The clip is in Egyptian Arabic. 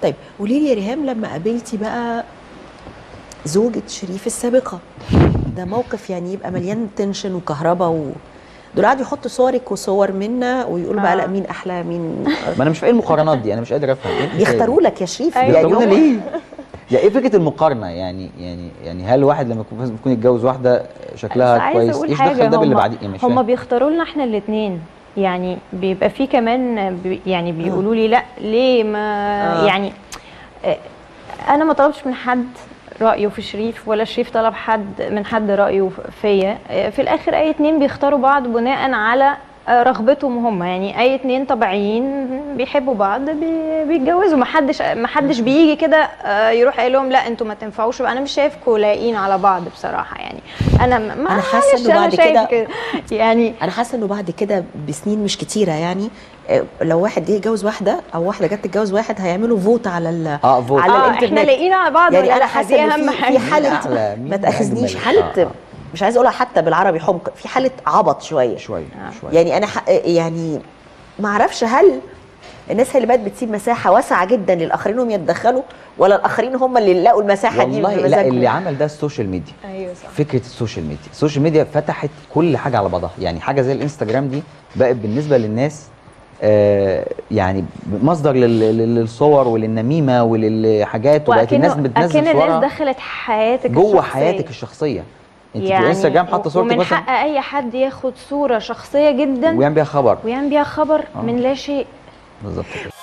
طيب قولي لي يا ريهام لما قابلتي بقى زوجة شريف السابقة ده موقف يعني يبقى مليان تنشن وكهرباء و دول قعدوا يحطوا صورك وصور منا ويقولوا بقى آه. لا مين احلى مين ما انا مش فاهم المقارنات دي انا مش قادر افهم ايه الحكاية بيختاروا دي؟ لك يا شريف أيوة. يعني بيختارونا هم- ليه؟ يعني ايه فكره المقارنه يعني يعني يعني هل واحد لما يكون يكون يتجوز واحده بس شكلها عايزة كويس أقول ايش حاجة، دخل ده باللي هم- بعديه يعني مش هم فاهم. بيختاروا لنا احنا الاثنين يعني بيبقى في كمان بي يعني بيقولوا لي لا ليه ما آه. يعني آه، انا ما طلبتش من حد رايه في شريف ولا شريف طلب حد من حد رايه فيا آه، في الاخر اي اتنين بيختاروا بعض بناء على آه، رغبتهم هم يعني اي اتنين طبيعيين بيحبوا بعض بي- بيتجوزوا ما حدش ما حدش بيجي كده آه، يروح قايل لهم لا انتوا ما تنفعوش انا مش شايفكم لايقين على بعض بصراحه يعني انا ما أنا حاسة معلش إنه أنا بعد شايف كده- يعني انا حاسه انه بعد كده بسنين مش كتيره يعني آه، لو واحد جه يتجوز واحده او واحده جت تتجوز واحد هيعملوا فوت على ال اه فوت على اه الإنترنت. احنا لاقيين على بعض يعني ولا انا لا حاسه دي إن اهم في- في حاجه حاله أحلى، مين ما تاخذنيش أجمل؟ حاله آه، آه. مش عايزه اقولها حتى بالعربي حمق في حاله عبط شويه شويه شويه يعني انا ح... يعني ما اعرفش هل الناس هي اللي بقت بتسيب مساحه واسعه جدا للاخرين هم يتدخلوا ولا الاخرين هم اللي لقوا المساحه دي والله لا بمزاجهم؟ اللي عمل ده السوشيال ميديا ايوه صح فكره السوشيال ميديا السوشيال ميديا فتحت كل حاجه على بعضها يعني حاجه زي الانستجرام دي بقت بالنسبه للناس آه يعني مصدر لل- لل- للصور وللنميمه وللحاجات وبقت الناس وأكنه- بتنزل أكن الناس صورها دخلت حياتك جوه الشخصية. حياتك الشخصيه انت في يعني الانستجرام حاطه صورتك ومن مثلا حق اي حد ياخد صوره شخصيه جدا ويعمل بيها خبر ويعمل بيها خبر آه. من لا شيء بالظبط كده